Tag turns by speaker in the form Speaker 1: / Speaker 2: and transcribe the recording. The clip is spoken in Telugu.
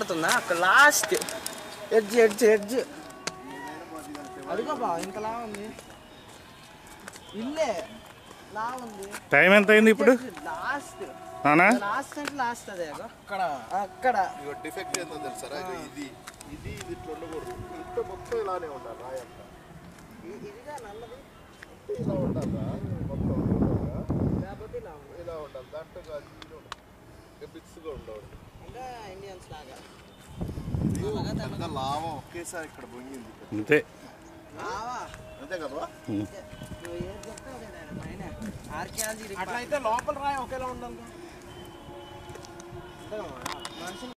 Speaker 1: కనపడుతుందా అక్కడ లాస్ట్ ఎడ్జ్ ఎడ్జ్ ఎడ్జ్ అదిగో బా ఇంత లా ఉంది ఇల్లే లా ఉంది
Speaker 2: టైం ఎంత అయింది ఇప్పుడు
Speaker 1: లాస్ట్
Speaker 2: నానా
Speaker 1: లాస్ట్ అంటే లాస్ట్ అదే అగో.
Speaker 3: అక్కడ
Speaker 1: అక్కడ
Speaker 3: ఇగో డిఫెక్ట్ ఏందో తెలుసారా ఇగో ఇది ఇది ఇది ఇట్లా ఉండకూడదు ఇంట్లో మొత్తం ఇలానే ఉండాలి రాయి అంతా
Speaker 1: ఇ- ఇదిగా నల్లది
Speaker 3: అంటే ఇలా ఉండాలా మొత్తం చూడగా
Speaker 1: లేకపోతే ఇలా ఉంది
Speaker 3: ఇలా ఉండాలి దాంట్లో కాదు ఇది ఉండదు బిక్స్గా ఉండవు
Speaker 1: అంటే ఇండియన్స్ లాగా
Speaker 3: ఇది పెద్ద లాభం ఒకేసారి ఇక్కడ పొంగింది
Speaker 2: అంతే
Speaker 1: రావా
Speaker 3: అంతే కదా
Speaker 1: నువ్వు ఏది చెప్తావు కదా పైన ఆర్కియాలజీ
Speaker 4: అట్లా అయితే లోపల రాయి ఒకేలా ఉండాలి
Speaker 1: మనుషులు